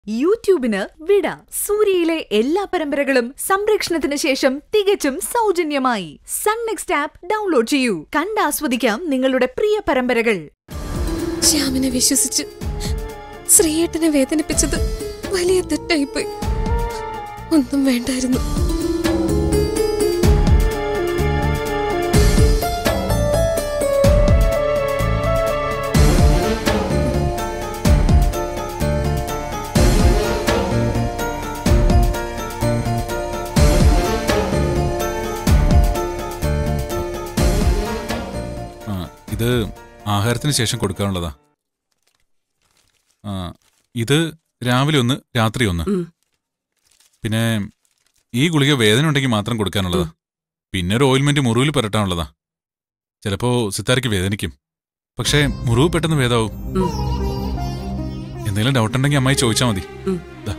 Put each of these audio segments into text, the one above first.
യൂട്യൂബിന് വിട സൂര്യയിലെ എല്ലാ പരമ്പരകളും സംരക്ഷണത്തിന് ശേഷം തികച്ചും സൗജന്യമായി സൺ നെക്സ്റ്റ് ആപ്പ് ഡൗൺലോഡ് ചെയ്യൂ കണ്ടാസ്വദിക്കാം നിങ്ങളുടെ പ്രിയ പരമ്പരകൾ ശ്യാമിനെ വിശ്വസിച്ച് ശ്രീയേട്ടനെ വേദനിപ്പിച്ചത് വലിയ തെറ്റായിപ്പോയി ഒന്നും വേണ്ടായിരുന്നു ആ ഇത് ആഹാരത്തിന് ശേഷം കൊടുക്കാനുള്ളതാ ആ ഇത് രാവിലെ ഒന്ന് രാത്രി ഒന്ന് പിന്നെ ഈ ഗുളിക വേദന ഉണ്ടെങ്കിൽ മാത്രം കൊടുക്കാനുള്ളതാ പിന്നെ ഒരു ഓയിൽമെന്റ് മുറിവിൽ പുരട്ടാനുള്ളതാ ചിലപ്പോ സിത്താരയ്ക്ക് വേദനിക്കും പക്ഷേ മുറിവ് പെട്ടെന്ന് ഭേദാവും എന്തെങ്കിലും ഡൗട്ട് ഉണ്ടെങ്കിൽ അമ്മായി ചോദിച്ചാൽ മതി ദാ.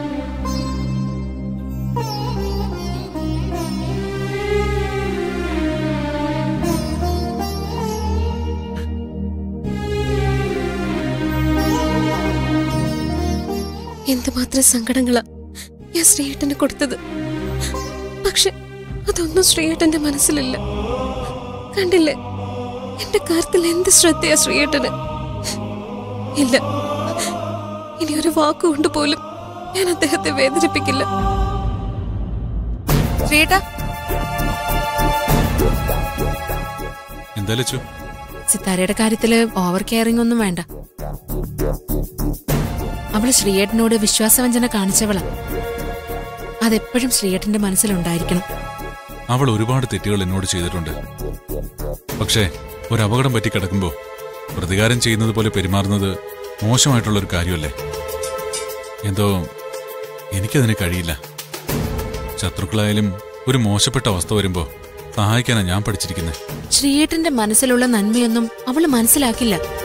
എന്തുമാത്രം സങ്കടങ്ങളാ ഞാൻ ശ്രീയേട്ടന് കൊടുത്തത് പക്ഷെ അതൊന്നും ശ്രീയേട്ടന്റെ മനസ്സിലില്ല കണ്ടില്ലേ എന്റെ കാര്യത്തിൽ എന്ത് ശ്രദ്ധയാ ശ്രീയേട്ടന് ഇല്ല ഇനി ഒരു വാക്കുകൊണ്ട് പോലും ഞാൻ അദ്ദേഹത്തെ വേദനിപ്പിക്കില്ല ശ്രീയേട്ടാ എന്താ ലച്ചു സിത്താരയുടെ കാര്യത്തില് ഓവർ കെയറിംഗ് ഒന്നും വേണ്ട അവള് ശ്രീയേട്ടനോട് വിശ്വാസവഞ്ചന കാണിച്ചവളാ അതെപ്പോഴും ശ്രീയേട്ടന്റെ മനസ്സിലുണ്ടായിരിക്കണം അവൾ ഒരുപാട് തെറ്റുകൾ എന്നോട് ചെയ്തിട്ടുണ്ട് പക്ഷേ ഒരു അപകടം പറ്റി കിടക്കുമ്പോൾ പ്രതികാരം ചെയ്യുന്നത് പോലെ പെരുമാറുന്നത് മോശമായിട്ടുള്ള ഒരു കാര്യമല്ലേ എന്തോ എനിക്കതിന് കഴിയില്ല ശത്രുക്കളായാലും ഒരു മോശപ്പെട്ട അവസ്ഥ വരുമ്പോൾ സഹായിക്കാനാണ് ഞാൻ പഠിച്ചിരിക്കുന്നത് ശ്രീയേട്ടന്റെ മനസ്സിലുള്ള നന്മയൊന്നും അവള് മനസ്സിലാക്കില്ല